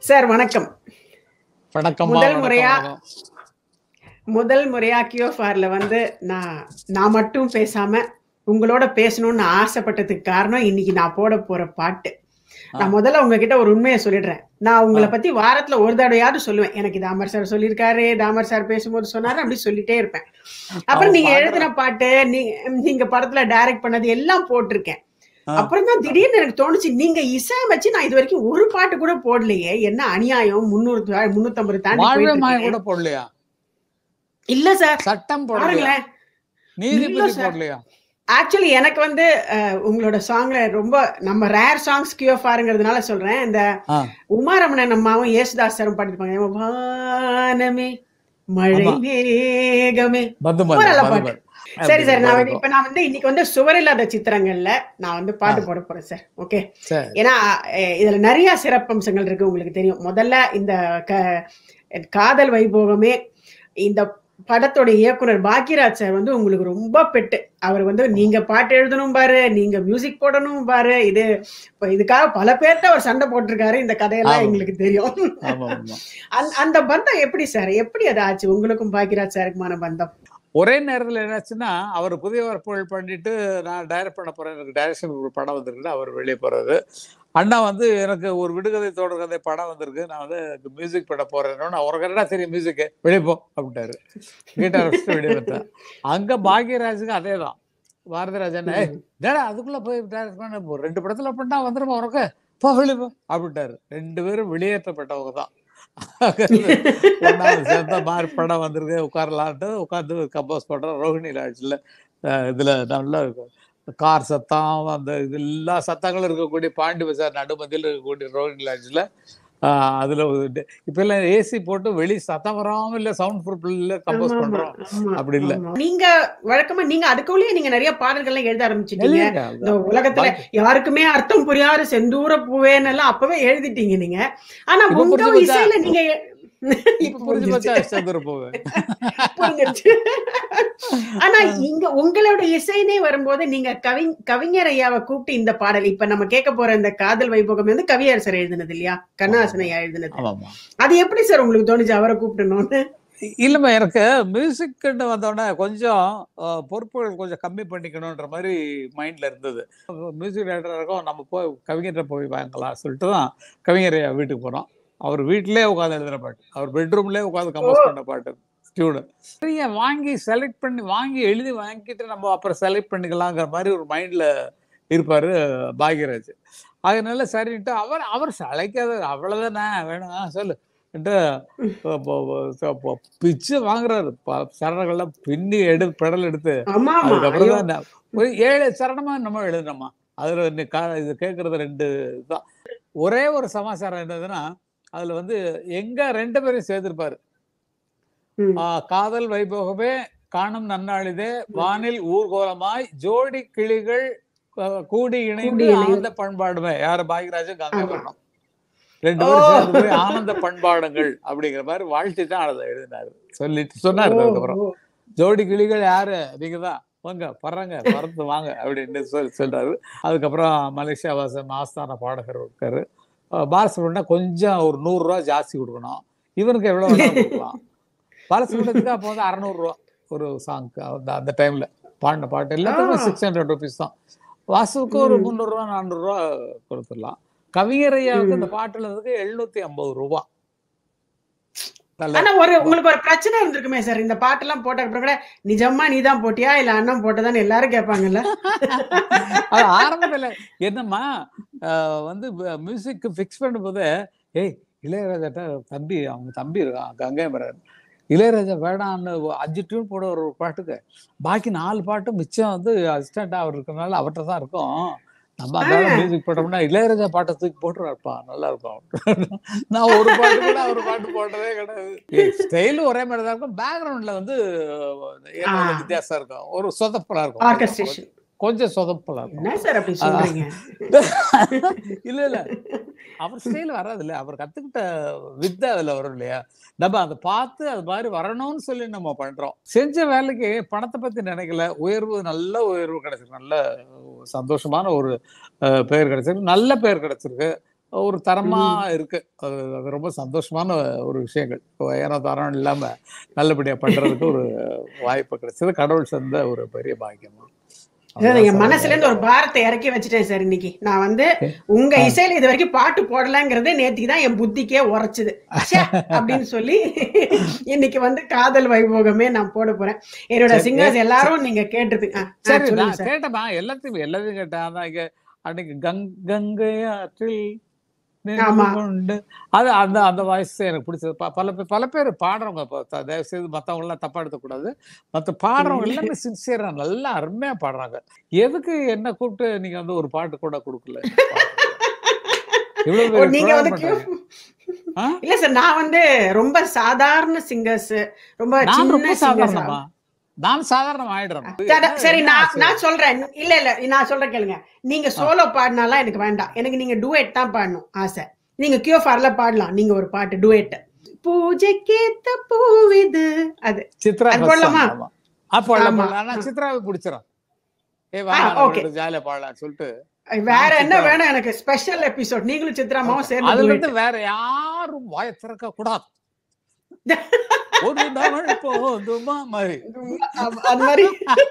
Sir வணக்கம் வணக்கம் முதல் முறையா முதல் முறையா கியோஃபார்ல வந்து நான் நான் மட்டும் பேசாம உங்களோட பேசணும்னு ஆசைப்பட்டதுக்கு காரணம் இன்னைக்கு நான் போட போற பாட்டு நான் முதல்ல உங்ககிட்ட ஒரு உண்மையை சொல்லிடுறேன் நான் உங்களை பத்தி வாரத்துல ஒரு தடவையாவது சொல்லுவேன் எனக்கு தாமர் சார் சொல்லியிருக்காரு தாமர் சார் பேசும்போது சொன்னாரு அப்படி சொல்லிட்டே இருப்பேன் அப்புறம் நீங்க எழுதின பாட்டு நீ- நீங்க படத்துல டைரக்ட் பண்ணது எல்லாம் போட்டிருக்கேன் அப்புறம் தான் திடீர்னு எனக்கு தோணுச்சு நீங்க இசையமைச்சு நான் இது வரைக்கும் ஒரு பாட்டு கூட போடலையே என்ன அநியாயம் முன்னூறு முன்னூத்தம்பது தாண்டி வாழ்வே போயிட்டு மாய இருக்கேன். கூட போடலையா இல்ல சார் சட்டம் போடலையா பாருங்களேன் நீதிபதி இல்ல சார். போடலையா ஆக்சுவலி எனக்கு வந்து அஹ், உங்களோட சாங்ல ரொம்ப நம்ம ரேர் சாங்ஸ் கியூஎஃப்ஆருங்கிறதுனால சொல்றேன் இந்த ஆ, உமாரமணன் அம்மாவும் யேசுதாஸ் சாரும் பாடிருப்பாங்க வானமே மழை ஆமா. மேகமே பத்து ரொம்ப மணி, நல்ல பத்து பாட்டு. மணி. சரி சார் நான் வந்து அப்படி இப்ப நான் வந்து இன்னைக்கு வந்து சுவரில்லாத சித்திரங்கள்ல நான் வந்து பாட்டு போட போறேன் சார் ஓகே சரி ஏன்னா அஹ், இதுல நிறைய சிறப்பம்சங்கள் இருக்கு உங்களுக்கு தெரியும் முதல்ல இந்த க- காதல் வைபோகமே இந்த படத்தோட இயக்குனர் பாக்கியராஜ் சார் வந்து உங்களுக்கு ரொம்ப பெட்டு அவர் வந்து நீங்க பாட்டு எழுதணும் பாரு நீங்க மியூசிக் போடணும் பாரு இது இப்ப இதுக்காக பல பேர்ட்ட அவர் சண்டை போட்டிருக்காரு இந்த கதையெல்லாம் ஆமா. எங்களுக்கு தெரியும் ஆமா ஆமா அந்த- அந்த பந்தம் எப்படி சார் எப்படி அது ஆச்சு உங்களுக்கும் பாக்கியராஜ் சாருக்குமான பந்தம் ஒரே நேரத்துல என்னாச்சுன்னா அவர் புதிய வரப்புகள் பண்ணிட்டு நான் டைரக்ட் பண்ண போறேன் எனக்கு டைரக்ஷன் ஒரு படம் வந்திருக்கு அவர் வெளியே போறாரு அண்ணா வந்து எனக்கு ஒரு விடுகதை தொடர் கதை படம் வந்திருக்கு நான் வந்து மியூசிக் பண்ண போறேன்னு அவருக்கு என்ன தெரியும் மியூசிக் வெளியே போ அப்படின்ட்டாரு கிட்டார் வச்சுட்டு வெளியே வந்தேன் அங்க பாக்யராஜுக்கு அதே தான் பாரதிராஜன் "ஏய், டேடா அதுக்குள்ள போய் டைரக்ட் பண்ண போ. ரெண்டு படத்துல பண்ணா வந்துருமா உனக்கு போ வெளியே போ அப்படின்ட்டாரு ரெண்டு பேரும் வெளியேற்றப்பட்டவங்க தான் ஒன்னாவது சேர்ந்தா மாதிரி படம் வந்திருக்கு உட்காரலான்ட்டு உட்காந்து கம்போஸ் பண்றோம் ரோஹிணி லாட்ஜில் இதுல நல்ல கார் சத்தம் அந்த இது எல்லா சத்தங்களும் இருக்கக்கூடிய பாண்டி பஜார் நடுமதியில் இருக்கக்கூடிய ரோஹிணி லாட்ஜில் அதுல ஒரு ட- இப்ப எல்லாம் ஏசி போட்டு வெளி சத்தம் வராம இல்ல சவுண்ட் ப்ரூஃப்ல கம்போஸ் ஆமா, பண்றோம் ஆமா, அப்படி இல்ல. ஆமா. நீங்க வழக்கமா நீங்க அதுக்குள்ளேயே நீங்க நிறைய பாடல்கள்லாம் எழுத ஆரம்பிச்சிட்டீங்க எழுதிருங்க. இந்த உலகத்துல யாருக்குமே அர்த்தம் புரியாத செந்தூர பூவேன்னு எல்லாம் அப்பவே எழுதிட்டீங்க நீங்க ஆனா இப்ப உங்க புரிஞ்சு போச்சா? இசையில நீங்க எ- இப்ப இப்ப புரிஞ்சு புரிஞ்சிருச்சு. பார்த்தா சந்திர போவேன் புரிஞ்சிருச்சு. ஆனா இங்க உங்களோட இசைனே வரும்போது நீங்க கவி கவிஞர் ஐயாவை கூப்பிட்டு இந்த பாடல் இப்ப நம்ம கேட்க போற இந்த காதல் வைபோகம் வந்து கவியரசர் எழுதினது இல்லையா கண்ணாசன் ஐயா எழுதினது ஆமாமா அது எப்படி சார் உங்களுக்கு தோணுச்சு அவரை கூப்பிடணும்னு இல்லம்மா எனக்கு மியூசிக்னு வந்தோடனே கொஞ்சம் அஹ், பொறுப்புகள் கொஞ்சம் கம்மி பண்ணிக்கணுன்ற மாதிரி மைண்ட்ல இருந்தது மியூசிக் டைரக்டர் இருக்கும் நம்ம போய் கவிஞர்கிட்ட போய் வாங்கலாம் சொல்லிட்டு தான் கவிஞர் ஐயா வீட்டுக்கு போனோம் அவர் வீட்டிலே உட்காந்து எழுதுன பாட்டு அவர் பெட்ரூம்லேயே உட்காந்து கம்போஸ் பண்ண பாட்டு ஸ்டூடெண்ட் சரிங்க வாங்கி செலக்ட் பண்ணி வாங்கி எழுதி வாங்கிட்டு நம்ம அப்புறம் செலக்ட் பண்ணிக்கலாங்கிற மாதிரி ஒரு மைண்ட்ல இருப்பாரு பாக்யராஜ் அதனால சரின்ட்டு அவர் அவர் அழைக்காத அவ்வளவுதானே வேணும் ஆ, சொல்லு பிச்சு வாங்குறாரு ப- சரணங்கள்லாம் பின்னி எடு பெடல் எடுத்து ஆமா ஆமா அதுக்கப்புறம் ஐயோ. தான் நான் ஒரு ஏழு சரணமா நம்ம எழுதுனோமா அதுல இன்னி கா- இது கேட்கறது ரெண்டு தான் ஒரே ஒரு சமாச்சாரம் என்னதுன்னா அதுல வந்து எங்க ரெண்டு பேரும் சேர்த்திருப்பாரு ம். ஆ, காதல் வைபோகமே காணும் நன்னாளிதே வானில் ஊர்கோலமாய் ஜோடி கிளிகள் அஹ், கூடி இணைந்து கூடி இணைந்து. ஆனந்த பண்பாடுமே யாரு பாகிராஜும் கங்கை ஆமா. வரணும் ரெண்டு பேரும் சேர்ந்து போய் ஆனந்த பண்பாடுங்கள் அப்படிங்கிற மாதிரி வாழ்த்தி தான் அதை எழுதினாரு சொல்லிட்டு சொன்னாரு ஓ, அதுக்கப்புறம் ஓ. ஜோடி கிளிகள் யாரு நீங்க தான் வாங்க பறங்க பறந்து வாங்க அப்படின்னு சொல் சொல்றாரு அதுக்கப்புறம் மலேசியா வாசன் ஆஸ்தான பாடகர் இருக்காரு அஹ் பாலசுப்ரமணியம் கொஞ்சம் ஒரு நூறு ரூபா ஜாஸ்தி கொடுக்கணும் இவனுக்கு எவ்வளவு வேணாலும் கொடுக்கலாம் பாலசுப்ரமணியத்துக்கு அப்போ வந்து அறநூறுரூவா ஒரு சாங்க்கு அந்த அந்த டைம்ல பாடின பாட்டு எல்லாத்துக்குமே ஆ. சிக்ஸ் ஹண்ட்ரட் ருபீஸ் தான் வாசுவுக்கு ஒரு ம். முந்நூறுரூவா நானூறுரூவா கொடுத்துடலாம் கவிஞர் ஐயாவுக்கு இந்த பாட்டுல இருக்கு எழுநூத்தி ஐம்பது ரூபா நல்ல ஆனா ஒரு உங்களுக்கு ஒரு பிரச்சனை இருந்திருக்குமே சார் இந்த பாட்டெல்லாம் போட்ட அப்புறம் கூட நிஜமா நீ தான் போட்டியா இல்ல அண்ணன் போட்டதான்னு எல்லாரும் கேட்பாங்கல்ல அது ஆரம்பத்துல என்னம்மா ஆஹ் வந்து மியூசிக் ஃபிக்ஸ் பண்ணும்போது ஏய் இளையராஜாட்ட தம்பி அவங்க தம்பி இருக்கான் கங்கை மரன் இளையராஜா வேணான்னு அஞ்சு டியூன் போட ஒரு பாட்டுக்கு பாக்கி நாலு பாட்டு மிச்சம் வந்து அசிஸ்டண்டா அவர் இருக்கறனால அவர்கிட்ட தான் இருக்கும் நம்ம அதனால ஆ. மியூசிக் போட்டோம்னா இளையராஜா பாட்டை தூக்கி போட்டுருவாருப்பா நல்லா இருக்கும் நான் ஒரு பாட்டு கூட அவர் பாட்டு போட்டதே கிடையாது ஸ்டைலும் ஒரே மாதிரி தான் இருக்கும் பேக்ரவுண்ட்ல வந்து என்னோட ஆ. வித்தியாசம் இருக்கும் ஒரு சொதப்பலா இருக்கும் ஆர்கஸ்ட்ரேஷன் கொஞ்சம் சொதப்பலா இருக்கும் என்ன சார் அப்படி சொல்றீங்க இல்ல இல்ல அவர் ஸ்டைல் வராது இல்ல அவர் கத்துக்கிட்ட வித்தை அதுல வரும் இல்லையா நம்ம அதை பார்த்து அது மாதிரி வரணும்னு சொல்லி நம்ம பண்றோம் செஞ்ச வேலைக்கு பணத்தை பத்தி நினைக்கல உயர்வு நல்ல உயர்வு கிடைச்சிருக்கு நல்ல சந்தோஷமான ஒரு அஹ், பெயர் கிடைச்சிருக்கு நல்ல பெயர் கிடைச்சிருக்கு ஒரு தரமா இருக்கு அது அது ரொம்ப சந்தோஷமான ஒரு விஷயங்கள் ஏன்னா தரம் இல்லாம நல்லபடியா பண்றதுக்கு ஒரு வாய்ப்பு கிடைச்சது கடவுள் சந்த ஒரு பெரிய பாக்கியமா அதாவது என் மனசுல இருந்து ஒரு பாரத்தை இறக்கி வச்சுட்டேன் சார் இன்னைக்கு நான் வந்து உங்க ஆ. இசையில இது வரைக்கும் பாட்டு போடலங்கிறது நேத்திக்கு தான் என் புத்திக்கே உரைச்சுது ச்சே, அப்படின்னு சொல்லி இன்னைக்கு வந்து காதல் வைபோகமே நான் போட போறேன் என்னோட சரி, சிங்கர்ஸ் எல்லாரும் நீங்க கேட்டிருப்பீங்க ஆ, ஆ, சரி சொல்லுங்க நான் சார் கேட்டேமா எல்லாத்தையும் எல்லாத்தையும் கேட்டேன் அதான் இங்க அன்னைக்கு கங் கங்கை ஆற்றில் ஆமா. நின்று கொண்டு அது அந்த அந்த வாய்ஸ் எனக்கு பிடிச்சது ப- பல பேர் பல பேர் பாடுறவங்க இப்போ த- தயவு செய்து மற்றவங்க எல்லாம் தப்பா எடுக்கக்கூடாது மற்ற பாடுறவங்க எல்லாமே சின்சியரா நல்லா அருமையா பாடுறாங்க எதுக்கு என்ன கூப்பிட்டு நீங்க வந்து ஒரு பாட்டு கூட கொடுக்கல இவ்வளவு ஓ, பெரிய நீங்க program வந்து பண்றாங்க. ஆ? இல்ல சார் நான் வந்து ரொம்ப சாதாரண சிங்கர்ஸ் ரொம்ப நான் சின்ன ரொம்ப சிங்கர்ஸ் சாதாரணமா நான் சாதாரணம் ஆயிடுறேன் சரி என்ன நான் ஆச்சு? நான் சொல்றேன் இல்ல இல்ல நான் சொல்றேன் கேளுங்க நீங்க சோலோ பாடினாலாம் எனக்கு வேண்டாம் எனக்கு நீங்க டூயட் தான் பாடணும் ஆசை நீங்க கியோ ஃபார்ல பாடலாம் நீங்க ஒரு பாட்டு டூயட் பூஜைக்கேத்த பூவிது அது சித்ரா அது first போடலாமா? song, ஆமா. ஆ, போடலாம், ஆமா. போடலாம். ஆனா சித்ராவை பிடிச்சிரும் ஏ வா ஆ, நம்ம okay. ரெண்டு ஜாலியா பாடலாம்னு சொல்லிட்டு வேற நான் என்ன சித்ரா. வேணும் எனக்கு ஸ்பெஷல் எபிசோட் நீங்களும் சித்ராமாவும் சேர்ந்து அதுல duet. இருந்து வேற யாரும் வாய திறக்க கூடாது ஒரு தமிழ் போதுமா மாதிரி ஆமா, அது மாதிரி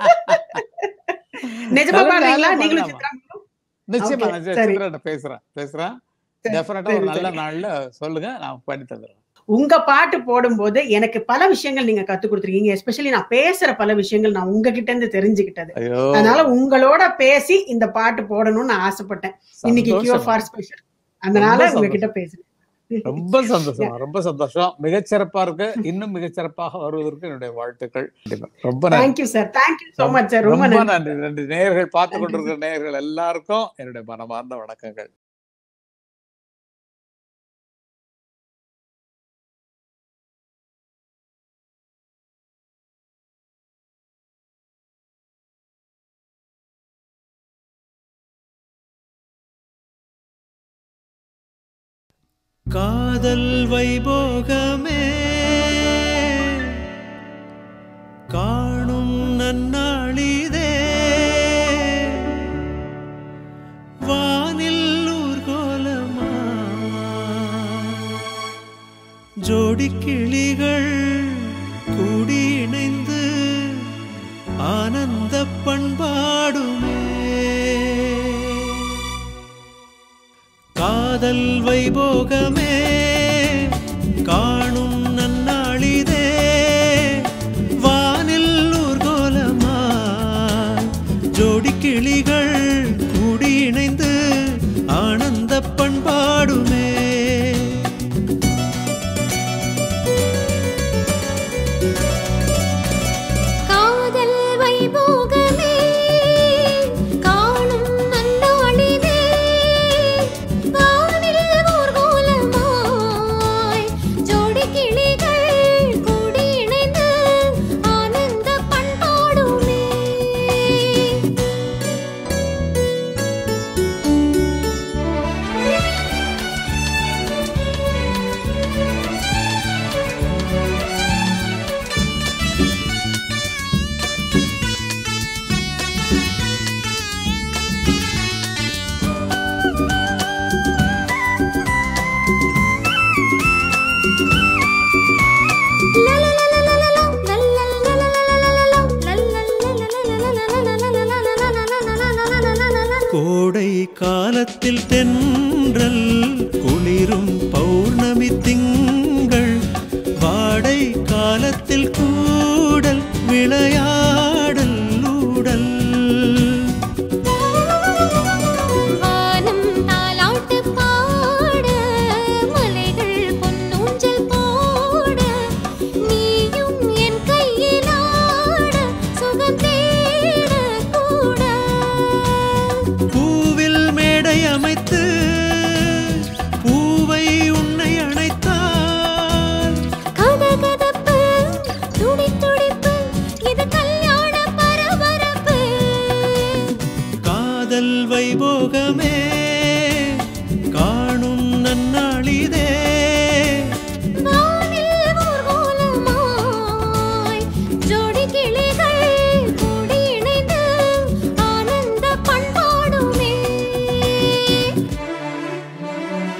நிஜமா நல்ல பாடுறீங்களா வேலை நீங்களும் பண்ணலாமா? சித்ரா நிச்சயமா Okay, நான் சரி. சித்ரா பேசுறேன் பேசுறேன் சரி, டெஃபினட்டா சரி, ஒரு நல்ல சரி. நாள்ல சொல்லுங்க நான் பண்ணி தந்துடுறேன் உங்க பாட்டு போடும்போது எனக்கு பல விஷயங்கள் நீங்க கத்து கொடுத்துருக்கீங்க எஸ்பெஷலி நான் பேசுற பல விஷயங்கள் நான் உங்ககிட்ட இருந்து தெரிஞ்சுக்கிட்டது ஐயோ அதனால உங்களோட பேசி இந்த பாட்டு போடணும்னு நான் ஆசைப்பட்டேன் இன்னைக்கு கியூ சந்தோஷம். ஃபார் ஸ்பெஷல் அதனால ரொம்ப உங்ககிட்ட பேசுறேன் ரொம்ப சந்தோஷம் ரொம்ப சந்தோஷம் மிகச்சிறப்பா இருக்கு இன்னும் மிகச்சிறப்பாக வருவதற்கு என்னுடைய வாழ்த்துக்கள் கண்டிப்பா. ரொம்ப நன்றி thank you sir thank you so much sir ரொம்ப ரொம்ப நன்றி நன்றி நன்றி நேயர்கள் பார்த்து கொண்டிருக்கிற நேயர்கள் எல்லாருக்கும் என்னுடைய மனமார்ந்த வணக்கங்கள் காதல் வைபோகமே காணும் நன்னாளிதே வானில் ஊர்கோலமா ஜோடி கிளிகள் கூடி இணைந்து ஆனந்த பண்பாடுமே காதல் வைபோகமே காணும் நன்னாளிதே வானில் ஊர்கோலமாய் ஜோடி கிளிகள் கூடி இணைந்து ஆனந்த பண்பாடுமே காதல் வைபோகமே காணும் நன்னாளிதே வானில் ஊர்கோலமாய் ஜோடி கிளிகள் கூடி இணைந்து ஆனந்த பண்பாடுமே கோடை காலத்தில் தென்றல் குளிரும் பௌர்ணமி திங்கள் வாடை காலத்தில் கூடல் விளையாடல் ஊடல் வானம் தாலாட்டு பாட மலைகள் பொன்னூஞ்சல் போட நீயும் என் கையில் ஆட சுகம் தேட கூட பூவில் மேடை அமைத்து பூவை உன்னை அணைத்தால் கதகதப்பு துடி துடிப்பு இது கல்யாண பரபரப்பு காதல் வைபோகமே காணும் நன்னாளிதே வானில் ஊர்கோலமாய் ஜோடி கிளிகள் கூடி இணைந்து ஆனந்த பண்பாடுமே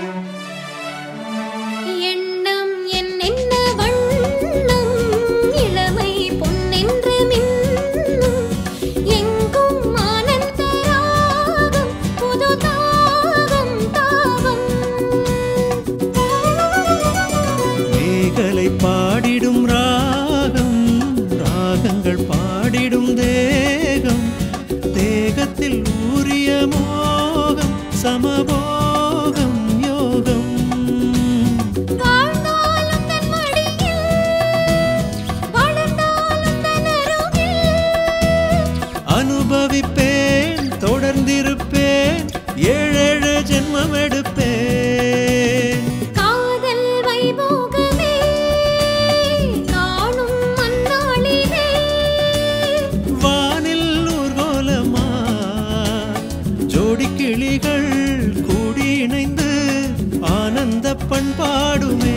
சமபோகம் யோகம் வாழ்ந்தாலும் தன் மடியில் வளர்ந்தாலும் தன் அருகில் அனுபவிப்பேன் தொடர்ந்திருப்பேன் ஏழேழு ஜென்மம் எடுப்பேன் காதல் வைபோகமே காணும் அந்நாளிலே வானில் ஊர்கோலமா ஜோடி கிளிகள் கூடி இணைந்து ஆனந்த பண்பாடுமே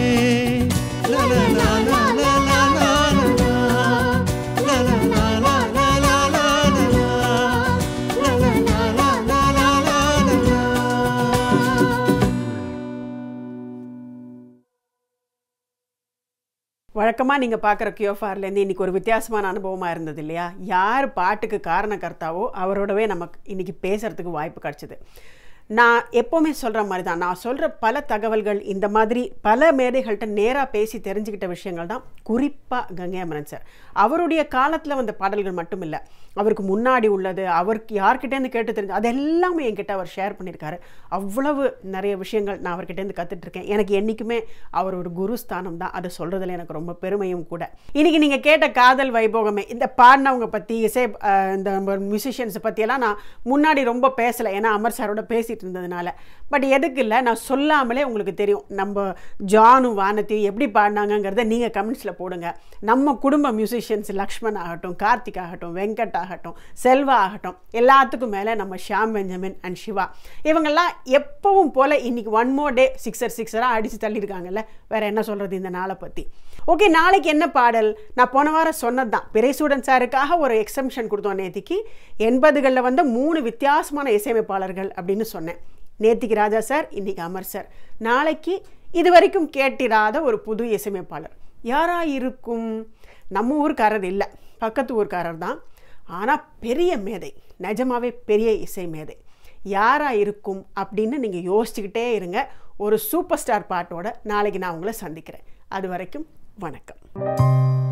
வழக்கமாக நீங்கள் பார்க்குற கியோஃபார்லேருந்து இன்றைக்கி ஒரு வித்தியாசமான அனுபவமாக இருந்தது இல்லையா யார் பாட்டுக்கு காரணக்கர்த்தாவோ அவரோடவே நமக்கு இன்றைக்கி பேசுகிறதுக்கு வாய்ப்பு கிடச்சிது நான் எப்போவுமே சொல்கிற மாதிரி தான் நான் சொல்கிற பல தகவல்கள் இந்த மாதிரி பல மேதைகள்கிட்ட நேராக பேசி தெரிஞ்சுக்கிட்ட விஷயங்கள் தான் குறிப்பாக கங்கை அமரன் சார் அவருடைய காலத்தில் வந்த பாடல்கள் மட்டும் இல்லை அவருக்கு முன்னாடி உள்ளது அவருக்கு யார்கிட்டேருந்து கேட்டு தெரிஞ்சு அது எல்லாமே என்கிட்ட அவர் ஷேர் பண்ணியிருக்காரு அவ்வளவு நிறைய விஷயங்கள் நான் அவர்கிட்டேருந்து கற்றுட்ருக்கேன் எனக்கு என்றைக்குமே அவர் ஒரு குரு ஸ்தானம் தான் அதை சொல்கிறதுல எனக்கு ரொம்ப பெருமையும் கூட இன்றைக்கி நீங்கள் கேட்ட காதல் வைபோகமே இந்த பாடினவங்க பற்றி இசை அஹ், இந்த மியூசிஷியன்ஸை பற்றியெல்லாம் நான் முன்னாடி ரொம்ப பேசலை ஏன்னா அமர் சாரோட பேசிகிட்டு இருந்ததுனால பட் எதுக்கு இல்லை நான் சொல்லாமலே உங்களுக்கு தெரியும் நம்ம ஜானும் வானத்தையும் எப்படி பாடினாங்கங்கிறத நீங்கள் கமெண்ட்ஸில் போடுங்க நம்ம குடும்ப மியூசிஷியன்ஸ் லக்ஷ்மண் ஆகட்டும் கார்த்திக் ஆகட்டும் வெங்கட் ஆகட்டும் செல்வா ஆகட்டும் எல்லாத்துக்கும் மேலே நம்ம ஷியாம் பெஞ்சமின் அண்ட் சிவா இவங்கெல்லாம் எப்பவும் போல் இன்னைக்கு ஒன் மோர் டே சிக்ஸர் சிக்ஸராக அடித்து தள்ளியிருக்காங்கல்ல வேற என்ன சொல்கிறது இந்த நாளை பற்றி ஓகே நாளைக்கு என்ன பாடல் நான் போன வாரம் சொன்னது தான் பிறைசூடன் சாருக்காக ஒரு எக்ஸம்ஷன் கொடுத்தோம் நேத்திக்கு எண்பதுகளில் வந்து மூணு வித்தியாசமான இசையமைப்பாளர்கள் அப்படின்னு சொன்னேன் நேத்திக்கு ராஜா சார் இன்னைக்கு அமர் சார் நாளைக்கு இது வரைக்கும் கேட்டிராத ஒரு புது இசையமைப்பாளர் யாரா இருக்கும் நம்ம ஊர்க்காரர் இல்லை பக்கத்து ஊர்க்காரர் தான் ஆனால் பெரிய மேதை நிஜமாவே பெரிய இசை மேதை யாரா இருக்கும் அப்படின்னு நீங்கள் யோசிச்சுக்கிட்டே இருங்க ஒரு சூப்பர் ஸ்டார் பாட்டோட நாளைக்கு நான் உங்களை சந்திக்கிறேன் அது வரைக்கும் வணக்கம்